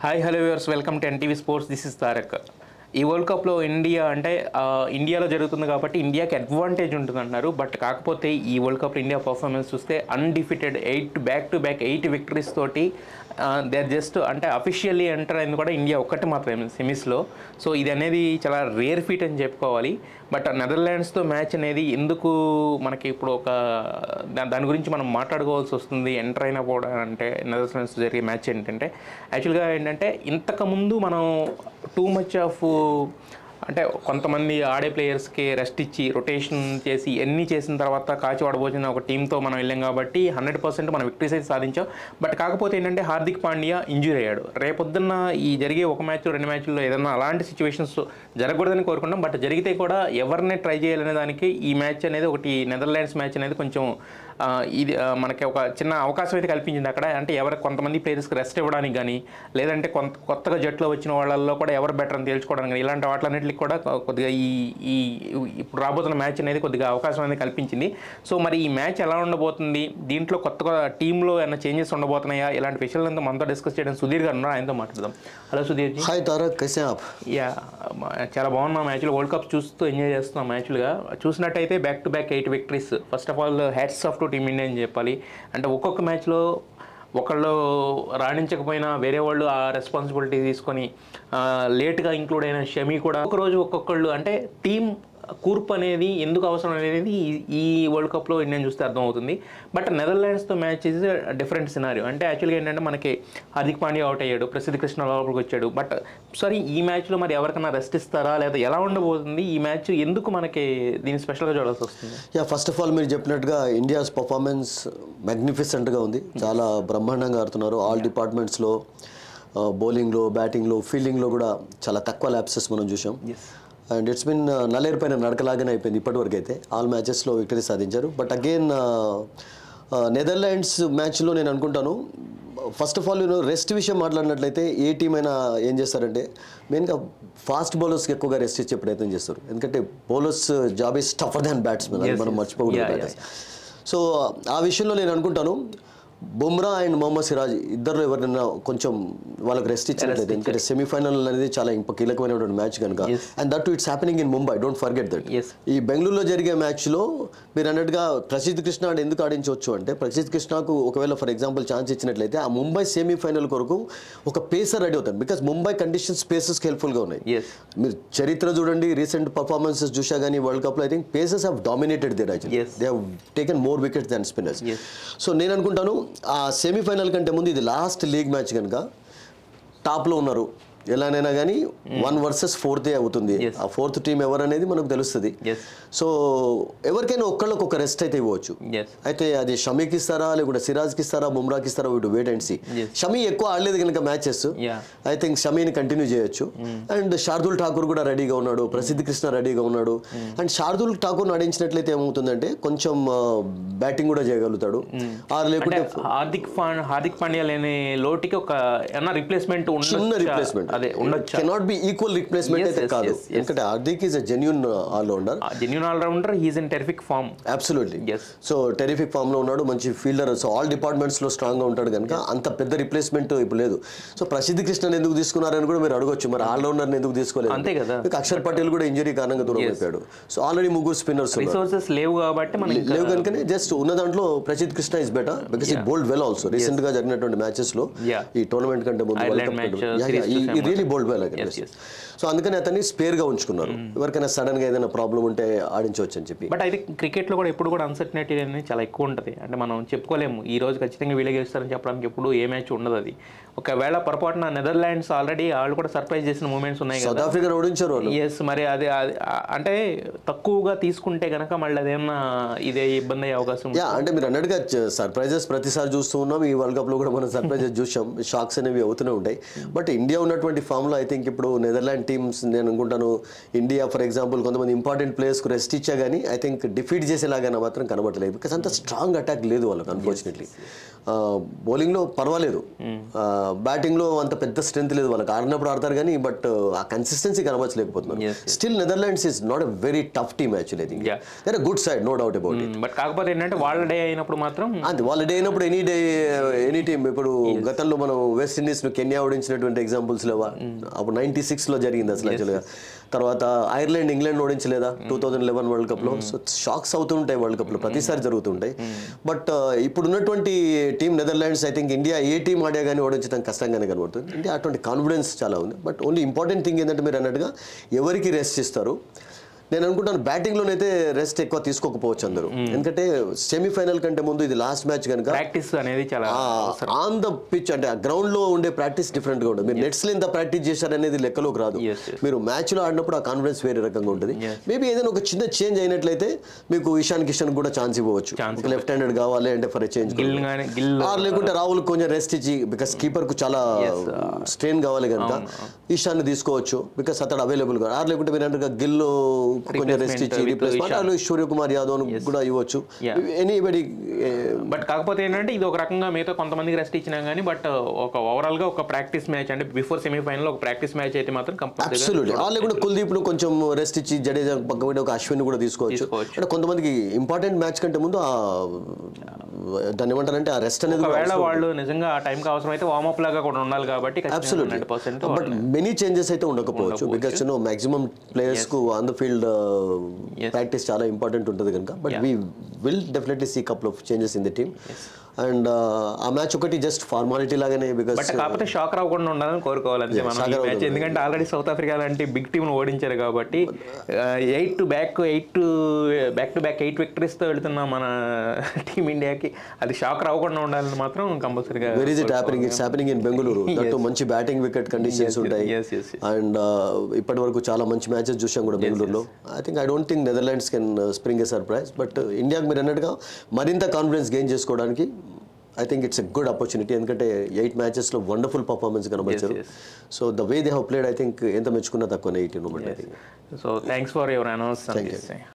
Hi hello viewers welcome to NTV sports this is Tarak ఈ world కప్లో India అంటే ఆ, ఇండియాలో జరుగుతుంది కాబట్టి ఇండియాకి అడ్వాంటేజ్ ఉంటుంది అంటున్నారు బట్ కాకపోతే ఈ వరల్డ్ కప్లో ఇండియా పర్ఫార్మెన్స్ చూస్తే undefeated eight back to back eight victories తోటి దే జస్ట్ అంటే అఫీషియల్లీ ఎంటర్ అయింది కూడా ఇండియా ఒక్కటి మాత్రమే సెమీస్లో సో ఇది అనేది చాలా రేర్ ఫీట్ అని చెప్పుకోవాలి బట్ నెదర్లాండ్స్తో మ్యాచ్ అనేది ఎందుకు మనకి ఇప్పుడు ఒక దా- దాని గురించి మనం మాట్లాడుకోవాల్సి వస్తుంది ఎంటర్ అయినా కూడా అంటే నెదర్లాండ్స్ జరిగే మ్యాచ్ ఏంటంటే యాక్చువల్గా ఏంటంటే ఇంతకుముందు మనం టూ మచ్ ఆఫ్ అంటే కొంతమంది ఆడే ప్లేయర్స్కి రెస్ట్ ఇచ్చి రొటేషన్ చేసి ఎన్ని చేసిన తర్వాత కాచి పడబోచిన ఒక టీంతో మనం వెళ్ళాం కాబట్టి హండ్రెడ్ పర్సెంట్ మనం విక్టరీస్ అయితే సాధించాం బట్ కాకపోతే ఏంటంటే హార్దిక్ పాండ్యా ఇంజూరీ అయ్యాడు రేపొద్దున్న ఈ జరిగే ఒక మ్యాచ్ రెండు మ్యాచ్ల్లో ఏదైనా అలాంటి సిచ్యువేషన్స్ జరగకూడదని కోరుకుంటాం బట్ జరిగితే కూడా ఎవరిని ట్రై చేయాలనే దానికి ఈ మ్యాచ్ అనేది ఒకటి నెదర్లాండ్స్ మ్యాచ్ అనేది కొంచెం ఆ, ఇది ఆ, మనకి ఒక చిన్న అవకాశం అయితే కల్పించింది అక్కడ అంటే ఎవరు కొంతమంది ప్లేయర్స్కి రెస్ట్ ఇవ్వడానికి కానీ లేదంటే కొంత కొత్తగా జట్లో వచ్చిన వాళ్ళల్లో కూడా ఎవరు బెటర్ అని తేల్చుకోవడానికి కానీ ఇలాంటి వాటిలన్నింటికి కూడా కొ- కొద్దిగా ఈ ఈ ఇప్పుడు రాబోతున్న మ్యాచ్ అనేది కొద్దిగా అవకాశం అనేది కల్పించింది సో మరి ఈ మ్యాచ్ ఎలా ఉండబోతుంది దీంట్లో కొత్తగా టీంలో ఏమైనా చేంజెస్ ఉండబోతున్నాయా ఇలాంటి విషయాలంతా మనతో డిస్కస్ చేయడం సుధీర్ గారు ఉన్నారు ఆయనతో మాట్లాడదాం హలో సుధీర్ జీ హాయ్ తారక్ कैसे हैं आप యా మ- చాలా బాగున్నాం మ్యాచ్లో వరల్డ్ కప్ చూస్తూ ఎంజాయ్ చేస్తున్నాం మ్యాచ్లుగా చూసినట్టయితే back to back eight victories first of all hats off to team India అని చెప్పాలి అంటే ఒక్కొక్క మ్యాచ్లో ఒకళ్ళు రాణించకపోయినా వేరే వాళ్ళు ఆ రెస్పాన్సిబిలిటీ తీసుకొని లేట్గా ఇంక్లూడ్ అయిన షమి కూడా ఒక రోజు ఒక్కొక్కళ్ళు అంటే టీం కూర్పు అనేది ఎందుకు అవసరం అనేది ఈ- ఈ వరల్డ్ కప్లో ఇండియన్ చూస్తే అర్థమవుతుంది బట్ నెదర్లాండ్స్తో మ్యాచ్ ఇస్ డిఫరెంట్ సినారియో అంటే యాక్చువల్గా ఏంటంటే మనకి హార్దిక్ పాండ్యా అవుట్ అయ్యాడు ప్రసిద్ధ కృష్ణ లోపలికి వచ్చాడు బట్ సారీ ఈ మ్యాచ్లో మరి ఎవరికైనా రెస్ట్ ఇస్తారా లేదా ఎలా ఉండబోతుంది ఈ మ్యాచ్ ఎందుకు మనకి దీన్ని స్పెషల్గా చూడాల్సి వస్తుంది యా ఫస్ట్ ఆఫ్ ఆల్ మీరు చెప్పినట్టుగా ఇండియాస్ పర్ఫార్మెన్స్ మ్యాగ్నిఫిసెంట్గా ఉంది చాలా బ్రహ్మాండంగా ఆడుతున్నారు ఆల్ డిపార్ట్మెంట్స్లో బౌలింగ్లో బ్యాటింగ్లో ఫీల్డింగ్లో కూడా చాలా తక్కువ ల్యాప్సెస్ మనం చూసాం అండ్ ఇట్స్ బిన్ నల్లేరు పైన నడకలాగానే అయిపోయింది ఇప్పటివరకు అయితే ఆల్ మ్యాచెస్లో విక్టరీ సాధించారు బట్ అగైన్ నెదర్లాండ్స్ మ్యాచ్లో నేను అనుకుంటాను ఫస్ట్ ఆఫ్ ఆల్ నేను రెస్ట్ విషయం మాట్లాడినట్లయితే ఏ టీం అయినా ఏం చేస్తారంటే మెయిన్గా ఫాస్ట్ బౌలర్స్కి ఎక్కువగా రెస్ట్ ఇచ్చే ప్రయత్నం చేస్తారు ఎందుకంటే bowlers job is tougher than batsmen అది మనం మర్చిపోకూడదు Yeah, batters. సో ఆ విషయంలో నేను అనుకుంటాను బుమ్రా అండ్ మొహమ్మద్ సిరాజ్ ఇద్దరు ఎవరైనా కొంచెం వాళ్ళకి రెస్ట్ ఇచ్చినట్లయితే ఎందుకంటే సెమీఫైనల్ అనేది చాలా ఇంప కీలకమైనటువంటి మ్యాచ్ కనుక Yes. And that it's happening in Mumbai don't forget that Yes. ఈ బెంగళూరులో జరిగే మ్యాచ్లో మీరు అన్నట్టుగా ప్రసిద్ధ్ కృష్ణ ఆడ ఎందుకు ఆడించవచ్చు అంటే ప్రసిద్ధ్ కృష్ణకు ఒకవేళ ఫర్ ఎగ్జాంపుల్ ఛాన్స్ ఇచ్చినట్లయితే ఆ ముంబై సెమీఫైనల్ కొరకు ఒక పేసర్ రెడీ అవుతారు బికాస్ ముంబై కండిషన్స్ పేసెస్కి హెల్ప్ఫుల్గా ఉన్నాయి ఎస్ మీరు చరిత్ర చూడండి రీసెంట్ పర్ఫార్మెన్సెస్ చూసా కానీ వరల్డ్ కప్లో I think paces have dominated they Raj Yes. They have taken more wickets than spinners Yes. So నేను అనుకుంటాను ఆ సెమీఫైనల్ కంటే ముందు ఇది లాస్ట్ లీగ్ మ్యాచ్ కనుక టాప్లో ఉన్నారు ఎలానైనా కానీ వన్ వర్సెస్ ఫోర్తే అవుతుంది Yes. ఆ ఫోర్త్ టీం ఎవరనేది మనకు తెలుస్తుంది ఎస్ సో ఎవరికైనా ఒక్కళ్ళకి ఒక రెస్ట్ అయితే ఇవ్వచ్చు ఎస్ అయితే అది షమీకి ఇస్తారా లేకుంటే సిరాజ్కి ఇస్తారా బుమ్రాకి ఇస్తారా వీడు wait and see Yes. Shami ఎక్కువ ఆడలేదు కనుక మ్యాచెస్ Yeah. ఐ థింక్ షమీని కంటిన్యూ చేయొచ్చు అండ్ శార్దుల్ ఠాకూర్ కూడా రెడీగా ఉన్నాడు ప్రసిద్ధ్ కృష్ణ రెడీగా ఉన్నాడు అండ్ శార్దుల్ ఠాకూర్ నడించినట్లయితే ఏమవుతుందంటే కొంచెం బ్యాటింగ్ కూడా చేయగలుగుతాడు ఆరు అంటే లేకుంటే హార్దిక్ పాండ్ హార్దిక్ పాండ్యా లేని లోటుకి ఒక ఏమన్నా రిప్లేస్మెంట్ చిన్న రిప్లేస్మెంట్ అదే ఉండొచ్చా cannot be equal replacement Yes, అయితే yes, కాదు yes, yes. ఎందుకంటే Hardik is a genuine allrounder genuine allrounder he's in terrific form absolutely Yes. So terrific form లో ఉన్నాడు మంచి ఫీల్డర్ సో ఆల్ డిపార్ట్మెంట్స్ లో స్ట్రాంగ్ గా ఉంటాడు కనుక అంత పెద్ద రిప్లేస్మెంట్ ఇప్పుడు లేదు సో ప్రసిద్ధ్ కృష్ణన్ ఎందుకు తీసుకున్నారని కూడా మీరు అడగొచ్చు మరి ఆల్రౌండర్ ఎందుకు తీసుకోలేదు అంతే కదా. మీకు అక్షర్ పటేల్ కూడా ఇంజరీ కారణంగా దూరం అయిపోయాడు సో ఆల్రెడీ ముగ్గురు స్పిన్నర్స్ రిసోర్సెస్ లేవు కాబట్టి మనం ఇంకా- లేవు కనుకనే జస్ట్ ఉన్న దాంట్లో Prasidh Krishna is better because he bowled well also recent గా జరిగినటువంటి మ్యాచెస్ లో Yeah. ఈ టోర్నమెంట్ కంటే ముందు Ireland World Cup match, కంటే ముందు. Yeah, series yeah, చూసాం he really bowled well Yes, yes. So అందుకని అతన్ని స్పేర్ గా ఉంచుకున్నారు ఎవరికైనా సడన్ గా ఏదైనా ప్రాబ్లం ఉంటే ఆడించవచ్చు అని చెప్పి బట్ అయితే క్రికెట్లో కూడా ఎప్పుడు కూడా అన్సర్టనిటీ అనేది చాలా ఎక్కువ ఉంటుంది అంటే మనం చెప్పుకోలేము ఈ రోజు ఖచ్చితంగా వీళ్ళే గెలుస్తారని చెప్పడానికి ఎప్పుడు ఏ మ్యాచ్ ఉండదు అది ఒకవేళ పొరపాటున నెదర్లాండ్స్ ఆల్రెడీ వాళ్ళు కూడా సర్ప్రైజ్ చేసిన మూమెంట్స్ ఉన్నాయి కదా సౌత్ ఆఫ్రికా ఓడించారు వాళ్ళు ఎస్ మరి అది అది- ఆ- అంటే తక్కువగా తీసుకుంటే కనుక మళ్ళీ అదేమన్నా ఇదే ఇబ్బంది అయ్యే అవకాశం ఉంది. యా అంటే మీరు అన్నట్టుగా సర్ప్రైజెస్ ప్రతిసారి చూస్తూ ఉన్నాం ఈ వరల్డ్ కప్ లో కూడా మనం సర్ప్రైజెస్ చూసాం షాక్స్ అనేవి అవుతూనే ఉంటాయి బట్ ఇండియా ఉన్నటువంటి ఫామ్ లో ఐ థింక్ ఇప్పుడు నెదర్లాండ్ టీమ్స్ నేను అనుకుంటాను ఇండియా ఫర్ ఎగ్జాంపుల్ కొంతమంది ఇంపార్టెంట్ ప్లేయర్స్ కు రెస్ట్ ఇచ్చా కానీ ఐ థింక్ డిఫీట్ చేసేలాగా మాత్రం కనబడలేదు బికాస్ అంత స్ట్రాంగ్ అటాక్ లేదు వాళ్ళకి అన్ఫార్చునేట్లీ బౌలింగ్లో పర్వాలేదు బ్యాటింగ్లో అంత పెద్ద స్ట్రెంత్ లేదు వాళ్ళకి ఆడినప్పుడు ఆడతారు కానీ బట్ ఆ కన్సిస్టెన్సీ కనబచ్చలేకపోతున్నారు Yes, still Netherlands is not a very tough team actually think Yeah. They're good side no doubt about it but కాకపోతే ఏంటంటే వాళ్ళ డే అయినప్పుడు మాత్రం అంతే వాళ్ళ డే అయినప్పుడు ఎనీ డే ఎనీ టీమ్ ఇప్పుడు గతంలో మనం వెస్ట్ ఇండీస్ ను కెన్యా ఓడించినటువంటి ఎగ్జాంపుల్స్ లేవా అప్పుడు నైన్టీ సిక్స్ లో జరిగింది అసలు యాక్చువల్గా తర్వాత ఐర్లాండ్ ఇంగ్లాండ్ ఓడించలేదా two thousand eleven world cup లో సో షాక్స్ అవుతుంటాయి వరల్డ్ కప్ లో ప్రతిసారి జరుగుతుంటాయి బట్ ఇప్పుడు ఉన్నటువంటి team Netherlands I think India A team ఆడే కానీ ఓడించడం కష్టంగానే కనబడుతుంది ఇండియా అటువంటి కాన్ఫిడెన్స్ చాలా ఉంది బట్ ఓన్లీ ఇంపార్టెంట్ థింగ్ ఏంటంటే మీరు అన్నట్టుగా ఎవరికి రెస్ట్ ఇస్తారు నేను అనుకుంటాను బ్యాటింగ్లోనైతే రెస్ట్ ఎక్కువ తీసుకోకపోవచ్చు అందరూ ఎందుకంటే సెమీఫైనల్ కంటే ముందు ఇది లాస్ట్ మ్యాచ్ కనుక ప్రాక్టీస్ అనేది చాలా ఆన్ ద పిచ్ అంటే ఆ గ్రౌండ్ లో ఉండే ప్రాక్టీస్ డిఫరెంట్ గా ఉంటుంది మీరు నెట్స్ లో ఎంత ప్రాక్టీస్ చేశారనేది లెక్కలోకి రాదు Yes, yes. మీరు మ్యాచ్ లో ఆడినప్పుడు ఆ కాన్ఫిడెన్స్ వేరే రకంగా ఉంటుంది మేబీ ఏదైనా ఒక చిన్న చేంజ్ అయినట్లయితే మీకు ఇషాన్ కిషన్ కూడా ఛాన్స్ ఇవ్వచ్చు ఒక లెఫ్ట్ హ్యాండెడ్ కావాలి అంటే ఫర్ చేంజ్ గిల్ కానీ గిల్ ఆర్ లేకుంటే రాహుల్ కొంచెం రెస్ట్ ఇచ్చి బికాస్ కీపర్ కు చాలా స్ట్రెయిన్ కావాలి కనుక ఈశాన్ తీసుకోవచ్చు బికాస్ అతడు అవైలబుల్ గా ఆర్ లేకుంటే మీరు అంటే గిల్ కొంచెం రెస్ట్ ఇచ్చి with రీప్లేస్మెంట్ సూర్యకుమార్ యాదవ్ కూడా ఇవ్వచ్చు Yeah. ఎనీబడి బట్ కాకపోతే ఏంటంటే ఇది ఒక రకంగా మిగతా కొంతమందికి రెస్ట్ ఇచ్చినా కానీ బట్ ఒక ఓవరాల్ గా ఒక ప్రాక్టీస్ మ్యాచ్ అంటే బిఫోర్ సెమీఫైనల్ ఒక ప్రాక్టీస్ మ్యాచ్ అయితే మాత్రం కంపల్సరీగా అబ్సల్యూట్లీ ఆ లేకుండా కుల్దీప్ ను కొంచెం రెస్ట్ ఇచ్చి జడేజా పక్క పెట్టి ఒక అశ్విన్ కూడా తీసుకోవచ్చు తీసుకోవచ్చు. అంటే కొంతమందికి ఇంపార్టెంట్ మ్యాచ్ కంటే ముందు ఆ దాన్ని ఏమంటారంటే ఆ రెస్ట్ అనేది కూడా ఒకవేళ వాళ్ళు నిజంగా ఆ టైంకి అవసరం అయితే వార్మప్ లాగా కూడా ఉండాలి కాబట్టి absolutely hundred percent but many changes అయితే ఉండకపోవచ్చు బికాస్ యూనో మాక్సిమం ప్లేయర్స్ కు ఆన్ ద ఫీల్డ్ ప్రాక్టీస్ చాలా ఇంపార్టెంట్ ఉంటుంది కనుక but we will definitely see couple of changes in the team and ఆ మ్యాచ్ ఒకటి జస్ట్ ఫార్మాలిటీ లాగానే బికాస్ బట్ కాకపోతే షాక్ రాకుండా ఉండాలని కోరుకోవాలి అంతే మనం ఈ మ్యాచ్ ఎందుకంటే ఆల్రెడీ సౌత్ ఆఫ్రికా లాంటి బిగ్ టీమ్ ఓడించారు కాబట్టి eight to back eight to back to back eight victories తో వెళ్తున్న మన టీమ్ ఇండియాకి అది షాక్ రాకుండా ఉండాలని మాత్రం కంపల్సరీగా where is it happening it's happening in Bengaluru that మంచి బ్యాటింగ్ వికెట్ కండిషన్స్ ఉంటాయి yes, yes, yes. అండ్ ఇప్పటి వరకు చాలా మంచి మ్యాచెస్ చూసాం కూడా బెంగళూరులో I think I don't think Netherlands can spring a surprise but ఇండియాకి మీరు అన్నట్టుగా మరింత కాన్ఫిడెన్స్ గెయిన్ చేసుకోవడానికి I think it's a good opportunity ఎందుకంటే ఎయిట్ మ్యాచెస్లో వండర్ఫుల్ పర్ఫార్మెన్స్ కనబరిచారు yes. So the way they have played I think ఎంత మెచ్చుకున్నా తక్కువనే eighteen moment I think so thanks for your announce